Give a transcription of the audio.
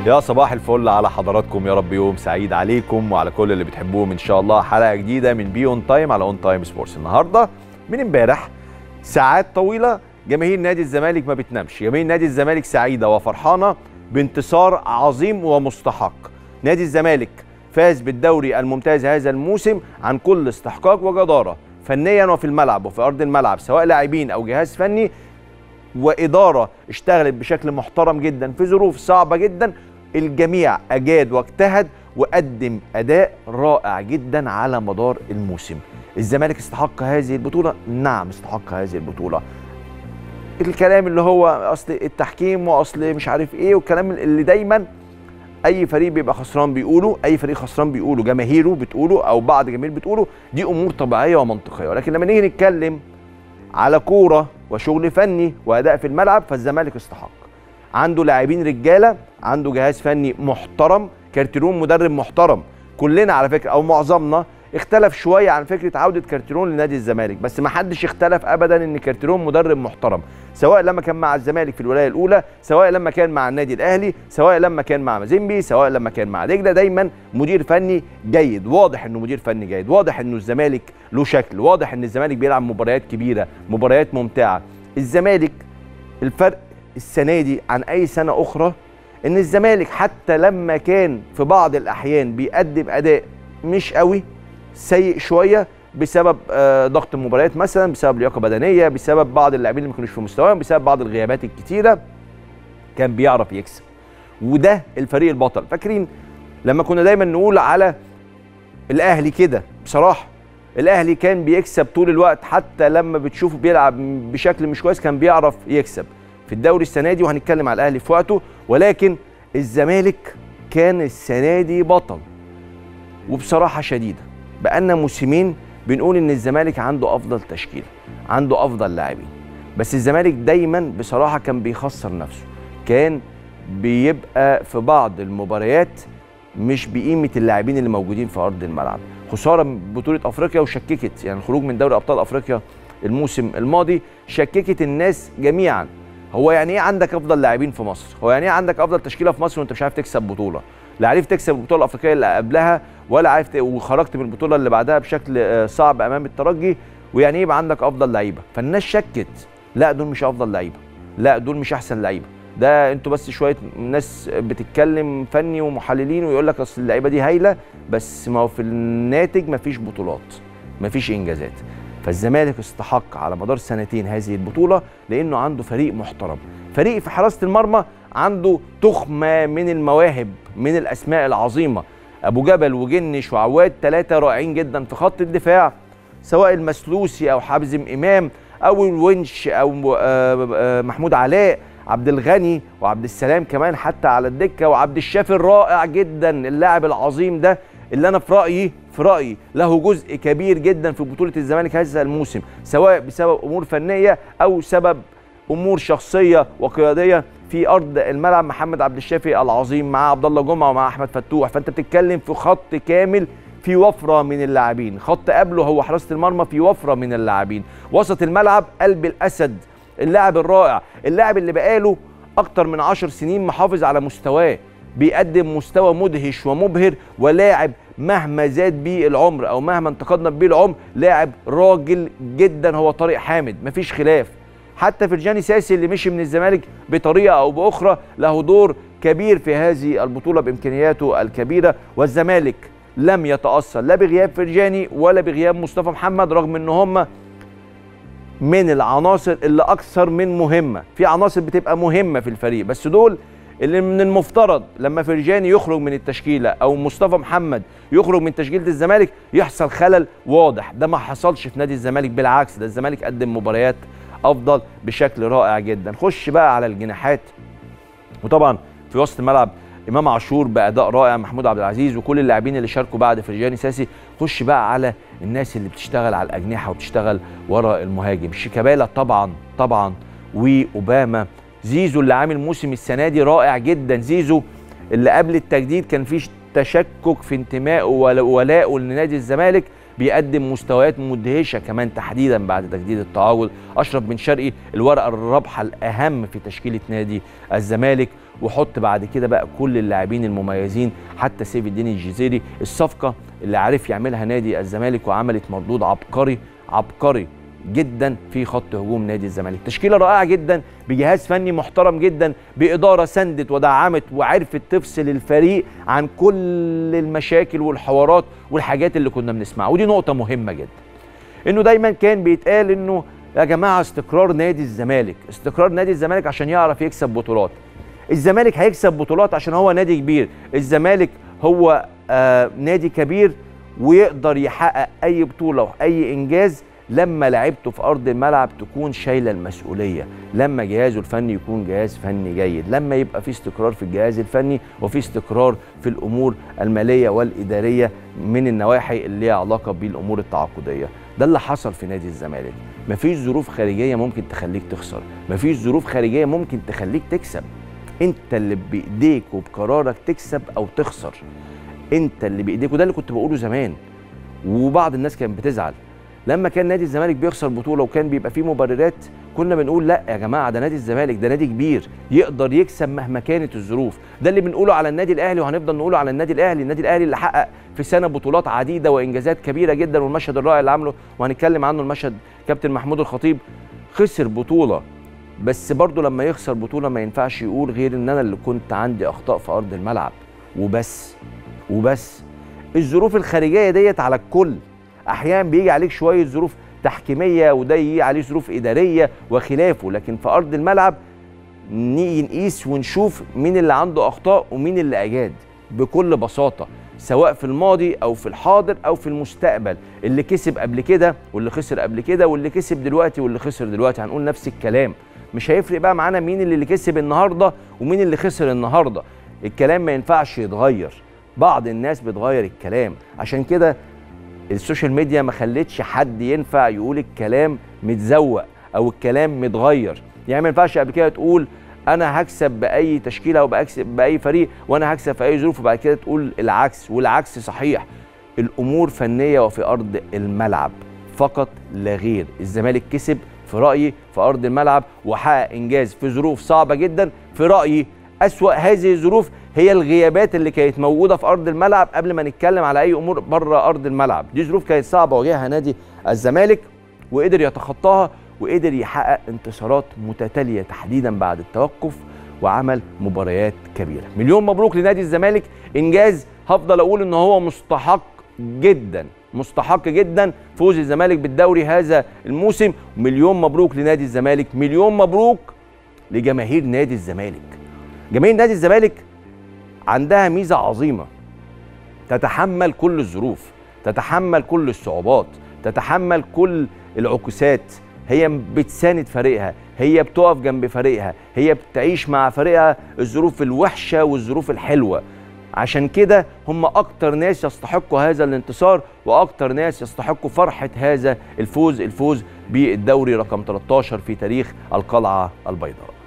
يا صباح الفل على حضراتكم يا رب يوم سعيد عليكم وعلى كل اللي بتحبوهم ان شاء الله حلقه جديده من بي اون تايم على اون تايم سبورتس النهارده من امبارح ساعات طويله جماهير نادي الزمالك ما بتنامش جماهير نادي الزمالك سعيده وفرحانه بانتصار عظيم ومستحق نادي الزمالك فاز بالدوري الممتاز هذا الموسم عن كل استحقاق وجداره فنيا وفي الملعب وفي ارض الملعب سواء لاعبين او جهاز فني واداره اشتغلت بشكل محترم جدا في ظروف صعبه جدا الجميع اجاد واجتهد وقدم اداء رائع جدا على مدار الموسم الزمالك استحق هذه البطوله نعم استحق هذه البطوله الكلام اللي هو اصل التحكيم واصل مش عارف ايه والكلام اللي دايما اي فريق بيبقى خسران بيقوله اي فريق خسران بيقوله جماهيره بتقوله او بعض جماهير بتقوله دي امور طبيعيه ومنطقيه ولكن لما نيجي نتكلم على كوره وشغل فني واداء في الملعب فالزمالك استحق عنده لاعبين رجاله عنده جهاز فني محترم كارتيرون مدرب محترم كلنا على فكره او معظمنا اختلف شويه عن فكره عوده كارتيرون لنادي الزمالك بس ما حدش اختلف ابدا ان كارتيرون مدرب محترم سواء لما كان مع الزمالك في الولايه الاولى سواء لما كان مع النادي الاهلي سواء لما كان مع مازيمبي سواء لما كان مع دجله دايما مدير فني جيد واضح انه مدير فني جيد واضح انه الزمالك له شكل واضح ان الزمالك بيلعب مباريات كبيره مباريات ممتعه الزمالك الفرق السنه دي عن اي سنه اخرى ان الزمالك حتى لما كان في بعض الاحيان بيقدم اداء مش قوي سيء شويه بسبب ضغط المباريات مثلا بسبب لياقه بدنيه بسبب بعض اللاعبين اللي ما كانوش في مستواهم بسبب بعض الغيابات الكتيره كان بيعرف يكسب وده الفريق البطل فاكرين لما كنا دايما نقول على الاهلي كده بصراحه الاهلي كان بيكسب طول الوقت حتى لما بتشوفه بيلعب بشكل مش كويس كان بيعرف يكسب في الدوري السنه دي وهنتكلم على الاهلي في وقته ولكن الزمالك كان السنه دي بطل وبصراحه شديده بقالنا موسمين بنقول ان الزمالك عنده افضل تشكيله عنده افضل لاعبين بس الزمالك دايما بصراحه كان بيخسر نفسه كان بيبقى في بعض المباريات مش بقيمه اللاعبين اللي موجودين في ارض الملعب خساره بطوله افريقيا وشككت يعني الخروج من دوري ابطال افريقيا الموسم الماضي شككت الناس جميعا هو يعني ايه عندك افضل لاعبين في مصر هو يعني ايه عندك افضل تشكيله في مصر وانت مش عارف تكسب بطوله لا عرفت تكسب البطوله الافريقيه اللي قبلها ولا عرفت وخرجت من البطوله اللي بعدها بشكل صعب امام الترجي ويعني ايه يبقى عندك افضل لعيبه فالناس شكت لا دول مش افضل لعيبه لا دول مش احسن لعيبه ده انتوا بس شويه ناس بتتكلم فني ومحللين ويقول لك اصل اللعيبه دي هايله بس ما هو في الناتج مفيش بطولات مفيش انجازات فالزمالك استحق على مدار سنتين هذه البطوله لانه عنده فريق محترم فريق في حراسه المرمى عنده تخمه من المواهب من الاسماء العظيمه ابو جبل وجنش وعواد ثلاثه رائعين جدا في خط الدفاع سواء المسلوسي او حازم امام او الونش او محمود علاء عبد الغني وعبد السلام كمان حتى على الدكه وعبد الشافي الرائع جدا اللاعب العظيم ده اللي انا في رايي في رايي له جزء كبير جدا في بطوله الزمالك هذا الموسم سواء بسبب امور فنيه او سبب امور شخصيه وقياديه في ارض الملعب محمد عبد الشافي العظيم مع عبد الله جمعه ومع احمد فتوح فانت بتتكلم في خط كامل في وفره من اللاعبين خط قبله هو حراسه المرمى في وفره من اللاعبين وسط الملعب قلب الاسد اللاعب الرائع اللاعب اللي بقاله اكتر من عشر سنين محافظ على مستواه بيقدم مستوى مدهش ومبهر ولاعب مهما زاد بيه العمر او مهما انتقدنا بيه العمر لاعب راجل جدا هو طارق حامد مفيش خلاف حتى فرجاني ساسي اللي مشي من الزمالك بطريقه او باخرى له دور كبير في هذه البطوله بامكانياته الكبيره والزمالك لم يتاثر لا بغياب فرجاني ولا بغياب مصطفى محمد رغم ان هم من العناصر اللي اكثر من مهمه في عناصر بتبقى مهمه في الفريق بس دول اللي من المفترض لما فرجاني يخرج من التشكيله او مصطفى محمد يخرج من تشكيله الزمالك يحصل خلل واضح ده ما حصلش في نادي الزمالك بالعكس ده الزمالك قدم مباريات افضل بشكل رائع جدا خش بقى على الجناحات وطبعا في وسط الملعب امام عاشور باداء رائع محمود عبد العزيز وكل اللاعبين اللي شاركوا بعد فرجاني ساسي خش بقى على الناس اللي بتشتغل على الاجنحه وبتشتغل ورا المهاجم شيكابالا طبعا طبعا واوباما زيزو اللي عامل موسم السنه دي رائع جدا زيزو اللي قبل التجديد كان في تشكك في انتمائه وولائه لنادي الزمالك بيقدم مستويات مدهشه كمان تحديدا بعد تجديد التعاقد اشرف بن شرقي الورقه الرابحه الاهم في تشكيله نادي الزمالك وحط بعد كده بقى كل اللاعبين المميزين حتى سيف الدين الجزيري الصفقه اللي عارف يعملها نادي الزمالك وعملت مردود عبقري عبقري جدا في خط هجوم نادي الزمالك تشكيله رائعه جدا بجهاز فني محترم جدا باداره سندت ودعمت وعرفت تفصل الفريق عن كل المشاكل والحوارات والحاجات اللي كنا بنسمعها ودي نقطه مهمه جدا انه دايما كان بيتقال انه يا جماعه استقرار نادي الزمالك استقرار نادي الزمالك عشان يعرف يكسب بطولات الزمالك هيكسب بطولات عشان هو نادي كبير الزمالك هو آه نادي كبير ويقدر يحقق اي بطوله واي انجاز لما لعبته في ارض الملعب تكون شايله المسؤوليه لما جهازه الفني يكون جهاز فني جيد لما يبقى في استقرار في الجهاز الفني وفي استقرار في الامور الماليه والاداريه من النواحي اللي ليها علاقه بالامور التعاقديه ده اللي حصل في نادي الزمالك مفيش ظروف خارجيه ممكن تخليك تخسر مفيش ظروف خارجيه ممكن تخليك تكسب انت اللي بايديك وبقرارك تكسب او تخسر انت اللي بايديك وده اللي كنت بقوله زمان وبعض الناس كانت بتزعل لما كان نادي الزمالك بيخسر بطوله وكان بيبقى فيه مبررات كنا بنقول لا يا جماعه ده نادي الزمالك ده نادي كبير يقدر يكسب مهما كانت الظروف ده اللي بنقوله على النادي الاهلي وهنفضل نقوله على النادي الاهلي النادي الاهلي اللي حقق في سنه بطولات عديده وانجازات كبيره جدا والمشهد الرائع اللي عامله وهنتكلم عنه المشهد كابتن محمود الخطيب خسر بطوله بس برضه لما يخسر بطوله ما ينفعش يقول غير ان انا اللي كنت عندي اخطاء في ارض الملعب وبس وبس الظروف الخارجيه ديت على الكل احيانا بيجي عليك شويه ظروف تحكيميه وده يجي عليه ظروف اداريه وخلافه لكن في ارض الملعب نيجي نقيس ونشوف مين اللي عنده اخطاء ومين اللي اجاد بكل بساطه سواء في الماضي او في الحاضر او في المستقبل اللي كسب قبل كده واللي خسر قبل كده واللي كسب دلوقتي واللي خسر دلوقتي هنقول نفس الكلام مش هيفرق بقى معانا مين اللي كسب النهارده ومين اللي خسر النهارده الكلام ما ينفعش يتغير بعض الناس بتغير الكلام عشان كده السوشيال ميديا ما خلتش حد ينفع يقول الكلام متزوق او الكلام متغير يعني ما ينفعش قبل كده تقول انا هكسب باي تشكيله او بكسب باي فريق وانا هكسب في اي ظروف وبعد كده تقول العكس والعكس صحيح الامور فنيه وفي ارض الملعب فقط لا غير الزمالك كسب في رايي في ارض الملعب وحقق انجاز في ظروف صعبه جدا في رايي اسوا هذه الظروف هي الغيابات اللي كانت موجوده في ارض الملعب قبل ما نتكلم على اي امور بره ارض الملعب دي ظروف كانت صعبه واجهها نادي الزمالك وقدر يتخطاها وقدر يحقق انتصارات متتاليه تحديدا بعد التوقف وعمل مباريات كبيره مليون مبروك لنادي الزمالك انجاز هفضل اقول ان هو مستحق جدا مستحق جدا فوز الزمالك بالدوري هذا الموسم مليون مبروك لنادي الزمالك مليون مبروك لجماهير نادي الزمالك جماهير نادي الزمالك عندها ميزه عظيمه تتحمل كل الظروف تتحمل كل الصعوبات تتحمل كل العكوسات هي بتساند فريقها هي بتقف جنب فريقها هي بتعيش مع فريقها الظروف الوحشه والظروف الحلوه عشان كده هم اكتر ناس يستحقوا هذا الانتصار واكتر ناس يستحقوا فرحه هذا الفوز الفوز بالدوري رقم 13 في تاريخ القلعه البيضاء